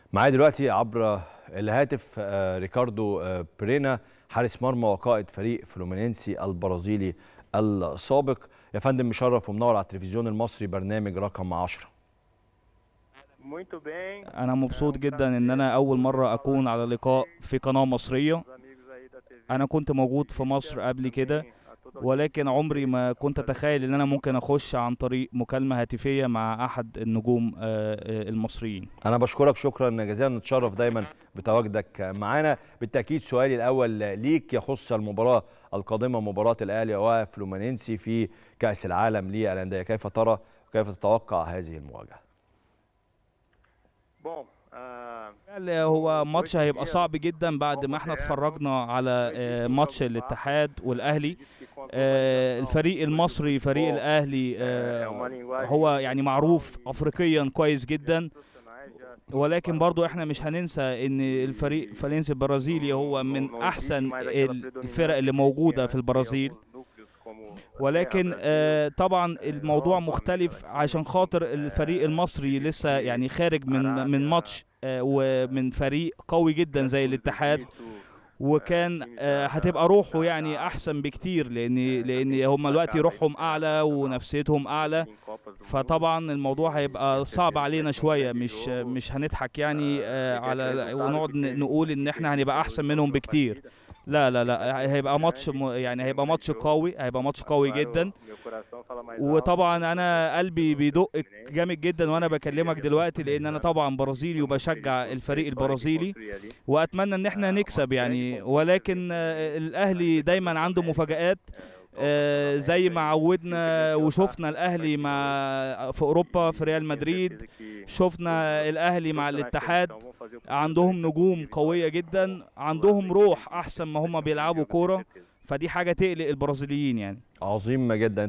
معايا دلوقتي عبر الهاتف آه، ريكاردو آه، برينا حارس مرمى وقائد فريق فلومينينسي البرازيلي السابق يا فندم مشرف ومنور على التلفزيون المصري برنامج رقم 10 Muito bem. انا مبسوط جدا ان انا اول مره اكون على لقاء في قناه مصريه Os amigos aí da TV. انا كنت موجود في مصر قبل كده ولكن عمري ما كنت اتخيل ان انا ممكن اخش عن طريق مكالمه هاتفيه مع احد النجوم آه، آه، المصريين انا بشكرك شكرا جزيلا نتشرف دايما بتواجدك معانا بالتاكيد سؤالي الاول ليك يخص المباراه القادمه مباراه الاهلي وفلومينينسي في كاس العالم للانديه كيف ترى وكيف تتوقع هذه المواجهه Bom, ah, بالفعل هو ماتش هيبقى صعب جدا بعد ما احنا اتفرجنا على آه، ماتش الاتحاد والاهلي آه، الفريق المصري فريق الاهلي آه، هو يعني معروف افريقيا كويس جدا ولكن برضو احنا مش هننسى ان الفريق فالنسي البرازيلي هو من احسن الفرق اللي موجوده في البرازيل ولكن آه، طبعا الموضوع مختلف عشان خاطر الفريق المصري لسه يعني خارج من من ماتش آه، ومن فريق قوي جدا زي الاتحاد وكان آه، هتبقى روحه يعني احسن بكتير لان لان هم دلوقتي روحهم اعلى ونفسيتهم اعلى فطبعا الموضوع هيبقى صعب علينا شويه مش مش هنضحك يعني آه، على ونقعد ن- نقول ان احنا هنبقى احسن منهم بكتير لا لا لا هيبقى ماتش م- يعني هيبقى ماتش قوي هيبقى ماتش قوي جدا وطبعا انا قلبي بيدق جامد جدا وانا بكلمك دلوقتي لان انا طبعا برازيلي وبشجع الفريق البرازيلي واتمنى ان احنا نكسب يعني ولكن آه، الاهلي دايما عنده مفاجآت آه، زي ما عودنا وشفنا الاهلي مع في اوروبا في ريال مدريد شفنا الاهلي مع الاتحاد عندهم نجوم قويه جدا عندهم روح احسن ما هم بيلعبوا كوره فدي حاجه تقلق البرازيليين يعني عظيم جدا